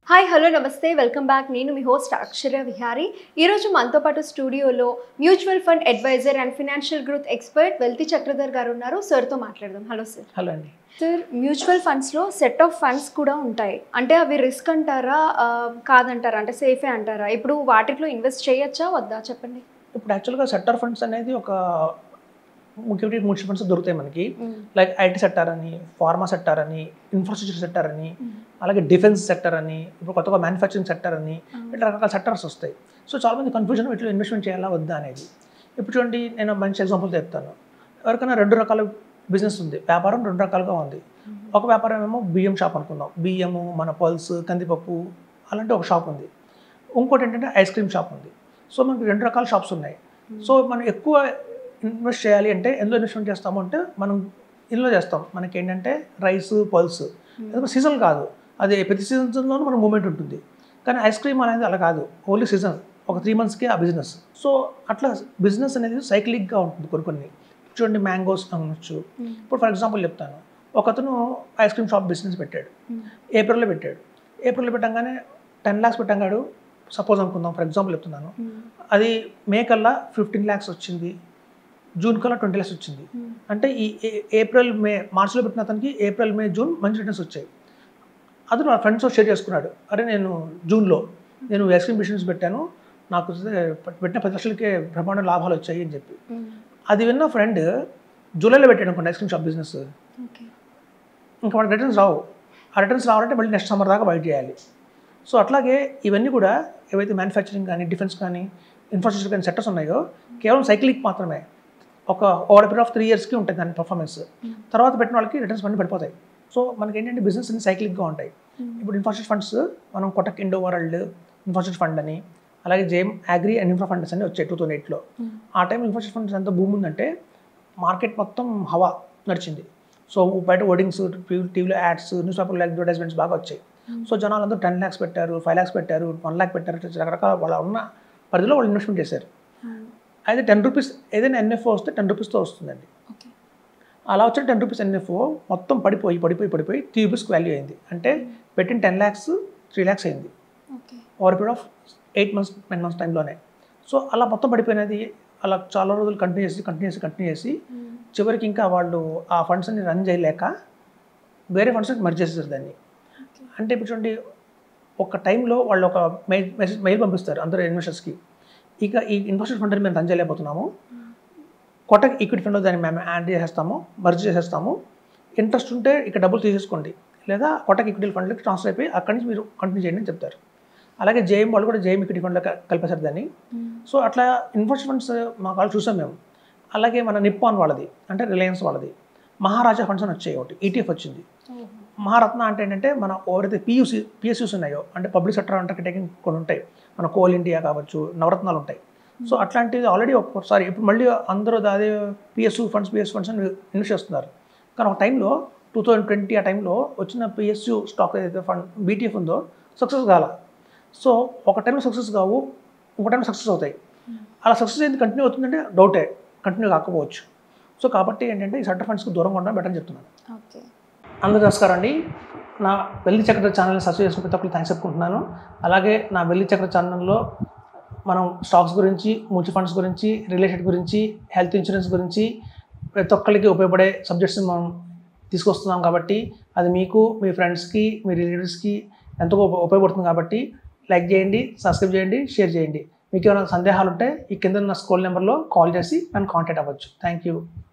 hi hello namaste welcome back నేను మీ host Akshara Vihari ఈరోజు మనతో పాటు స్టూడియోలో mutual fund advisor and financial growth expert wealthy Chakradhar garu ఉన్నారు సార్తో మాట్లాడదాం హలో సార్ హలో అండి సార్ మ్యూచువల్ ఫండ్స్లో సెట్ ఆఫ్ ఫండ్స్ కూడా ఉంటాయి అంటే అవి రిస్క్ అంటారా ఆ, కాదంటారా అంటే సేఫే అంటారా ఇప్పుడు వాటిలో ఇన్వెస్ట్ చేయొచ్చా వద్దా చెప్పండి ఇప్పుడు యాక్చువల్గా సెక్టర్ ఫండ్స్ అనేది ఒక ముఖ్యమైన మ్యూచువల్ ఫండ్స్ దొరుకుతాయి మనకి లైక్ ఐటీ సెక్టర్ అని ఫార్మా సెక్టర్ అని ఇన్ఫ్రాస్ట్రక్చర్ సెక్టర్ అని అలాగే డిఫెన్స్ సెక్టర్ అని ఇప్పుడు కొత్తగా మ్యానుఫ్యాక్చరింగ్ సెక్టర్ అని ఇట్లా రకరకాల సెక్టర్స్ వస్తాయి సో చాలా మంది కన్ఫ్యూజన్ వీటిలో ఇన్వెస్ట్మెంట్ చేయాలా వద్దా అనేది ఇప్పుడు చూడండి నేను మంచి ఎగ్జాంపుల్ చెప్తాను ఎవరికైనా రెండు రకాల బిజినెస్ ఉంది వ్యాపారం రెండు రకాలుగా ఉంది ఒక వ్యాపారం ఏమో బియ్యం షాప్ అనుకుందాం బియ్యము మన పల్స్ కందిపప్పు అలాంటి ఒక షాప్ ఉంది ఇంకోటి ఏంటంటే ఐస్ క్రీమ్ షాప్ ఉంది సో మనకి రెండు రకాల షాప్స్ ఉన్నాయి సో మనం ఎక్కువ ఇన్వెస్ట్ చేయాలి అంటే ఎందులో ఇన్వెస్ట్మెంట్ చేస్తాము అంటే మనం ఇందులో చేస్తాం మనకి ఏంటంటే రైస్ పల్స్ ఎందుకంటే సీజన్ కాదు అది ప్రతి సీజన్లోనూ మన మూమెంట్ ఉంటుంది కానీ ఐస్ క్రీమ్ అనేది అలా కాదు ఓన్లీ సీజన్ ఒక త్రీ మంత్స్కి ఆ బిజినెస్ సో అట్లా బిజినెస్ అనేది సైక్లిక్గా ఉంటుంది కొన్ని కొన్ని చూడండి మ్యాంగోస్ అనొచ్చు ఇప్పుడు ఫర్ ఎగ్జాంపుల్ చెప్తాను ఒకతను ఐస్ క్రీమ్ షాప్ బిజినెస్ పెట్టాడు ఏప్రిల్లో పెట్టాడు ఏప్రిల్లో పెట్టంగానే టెన్ ల్యాక్స్ పెట్టంగాడు సపోజ్ అనుకుందాం ఫర్ ఎగ్జాంపుల్ చెప్తున్నాను అది మే కల్లా ఫిఫ్టీన్ ల్యాక్స్ వచ్చింది జూన్ కల్లా ట్వంటీ ల్యాక్స్ వచ్చింది అంటే ఈ ఏ- ఏప్రిల్ మే మార్చిలో పెట్టిన అతనికి ఏప్రిల్ మే జూన్ మంచి రిటర్న్స్ వచ్చాయి అతను నా ఫ్రెండ్స్తో షేర్ చేసుకున్నాడు అరే నేను జూన్లో నేను ఐస్ క్రీమ్ బిజినెస్ పెట్టాను నాకు వస్తే పెట్టిన పది లక్షలకే బ్రహ్మాండ లాభాలు వచ్చాయి అని చెప్పి అది విన్న ఫ్రెండ్ జూలైలో పెట్టాడు అనుకోండి ice cream shop business okay ఇంకా మనకి రిటర్న్స్ రావు ఆ రిటర్న్స్ రావాలంటే మళ్ళీ నెక్స్ట్ సమ్మర్ దాకా వెయిట్ చేయాలి సో అట్లాగే ఇవన్నీ కూడా ఏవైతే మ్యానుఫ్యాక్చరింగ్ కానీ డిఫెన్స్ కానీ ఇన్ఫ్రాస్ట్రక్చర్ కానీ సెక్టర్స్ ఉన్నాయో కేవలం సైక్లిక్ మాత్రమే ఒక ఓవర్ పీరియడ్ ఆఫ్ త్రీ ఇయర్స్కి ఉంటుంది దాని పర్ఫార్మెన్స్ తర్వాత పెట్టిన వాళ్ళకి రిటర్న్స్ మళ్ళీ పడిపోతాయి సో మనకి ఏంటంటే బిజినెస్ అన్ని సైక్లిక్గా ఉంటాయి ఇప్పుడు ఇన్ఫ్రాస్ట్రక్చర్ ఫండ్స్ మనం Kotak Indo world infrastructure fund అని అలాగే JM agri and infra funds అని వచ్చాయి టూ థౌసండ్ ఎయిట్లో ఆ టైం ఇన్ఫ్రాస్ట్రక్చర్ ఫండ్స్ ఎంత భూమి ఉందంటే మార్కెట్ మొత్తం హవా నడిచింది సో బయట ఓడింగ్స్ టీవీలో యాడ్స్ న్యూస్ పేపర్లో అడ్వర్టైజ్మెంట్స్ బాగా వచ్చాయి సో జనాలు అందరూ టెన్ ల్యాక్స్ పెట్టారు ఫైవ్ ల్యాక్స్ పెట్టారు వన్ ల్యాక్ పెట్టారు ఇట్లా రకరకాల వాళ్ళ ఉన్న పరిధిలో వాళ్ళు ఇన్వెస్ట్మెంట్ చేశారు అయితే టెన్ రూపీస్ ఏదైనా ఎన్ఎఫ్ఓ వస్తే టెన్ రూపీస్తో వస్తుందండి ఓకే అలా వచ్చిన టెన్ రూపీస్ ఎన్ఎఫ్ఓ మొత్తం పడిపోయి పడిపోయి పడిపోయి త్రీ రూపీస్కి వాల్యూ అయింది అంటే పెట్టిన టెన్ ల్యాక్స్ త్రీ ల్యాక్స్ అయింది okay over period of eight months ten months టైంలోనే సో అలా మొత్తం పడిపోయినది అలా చాలా రోజులు కంటిన్యూ చేసి కంటిన్యూ చేసి కంటిన్యూ చేసి చివరికి ఇంకా వాళ్ళు ఆ ఫండ్స్ని రన్ చేయలేక వేరే ఫండ్స్కి మర్జ్ చేసేసారు దాన్ని అంటే ఇప్పుడు చూడండి ఒక టైంలో వాళ్ళు ఒక మెయిల్ మెసేజ్ మెయిల్ పంపిస్తారు అందరూ ఇన్వెస్టర్స్కి ఇక ఈ ఇన్వెస్టర్ ఫండ్ మేము రన్ చేయలేకపోతున్నాము కొట్టకి ఈక్విటీ ఫండ్ దాన్ని మేము యాడ్ చేసేస్తాము మర్జ్ చేసేస్తాము ఇంట్రెస్ట్ ఉంటే ఇక డబ్బులు తీసేసుకోండి లేదా కొట్టకి ఈక్విటీ ఫండ్కి ట్రాన్స్ఫర్ అయిపోయి అక్కడి నుంచి మీరు కంటిన్యూ చేయండి అని చెప్తారు అలాగే జేఎం వాళ్ళు కూడా జేఎం ఈక్విటీ ఫండ్లో కలిపేశారు దాన్ని సో అట్లా ఇన్వెస్ట్ ఫండ్స్ మా వాళ్ళు చూసాం మేము అలాగే మన నిప్పాన్ వాళ్ళది అంటే రిలయన్స్ వాళ్ళది మహారాజా ఫండ్స్ అని వచ్చాయి ఒకటి ఈటీఎఫ్ వచ్చింది మహారత్న అంటే ఏంటంటే మన ఎవరైతే పియూసి పిఎస్యూస్ ఉన్నాయో అంటే పబ్లిక్ సెక్టర్ అండర్టేకింగ్ కొన్ని ఉంటాయి మన కోల్ ఇండియా కావచ్చు నవరత్నాలు ఉంటాయి సో అట్లాంటిది ఆల్రెడీ ఒక్కొక్కసారి ఇప్పుడు మళ్ళీ అందరూ అదే పిఎస్యూ ఫండ్స్ పిఎస్ ఫండ్స్ అని ఇన్వెస్ట్ చేస్తున్నారు కానీ ఒక టైంలో టూ థౌజండ్ ట్వంటీ ఆ టైంలో వచ్చిన పిఎస్యూ స్టాక్ ఏదైతే ఫండ్ బీటీఎఫ్ ఉందో సక్సెస్ కాల సో ఒక టైంలో సక్సెస్ కావు ఇంకో టైంలో సక్సెస్ అవుతాయి అలా సక్సెస్ ఏంది కంటిన్యూ అవుతుందంటే డౌటే కంటిన్యూ కాకపోవచ్చు సో కాబట్టి ఏంటంటే ఈ సెక్టర్ ఫండ్స్కి దూరంగా ఉండడం బెటర్ అని చెప్తున్నాను ఓకే అందరూ నమస్కారం అండి నా వెల్లి చక్ర ఛానల్ని సబ్స్క్రైబ్ చేసిన ప్రతి ఒక్కరు థ్యాంక్స్ చెప్పుకుంటున్నాను అలాగే నా వెల్లి చక్ర ఛానల్లో మనం స్టాక్స్ గురించి మ్యూచువల్ ఫండ్స్ గురించి రిలేటెడ్ గురించి హెల్త్ ఇన్సూరెన్స్ గురించి ప్రతి ఒక్కరికి ఉపయోగపడే సబ్జెక్ట్స్ మనం తీసుకొస్తున్నాం కాబట్టి అది మీకు మీ ఫ్రెండ్స్కి మీ రిలేటివ్స్కి ఎంతో ఉప- ఉపయోగపడుతుంది కాబట్టి లైక్ చేయండి సబ్స్క్రైబ్ చేయండి షేర్ చేయండి మీకు ఏమైనా సందేహాలు ఉంటే ఈ కింద ఉన్న స్కూల్ నెంబర్లో కాల్ చేసి నన్ను కాంటాక్ట్ అవ్వచ్చు థ్యాంక్ యూ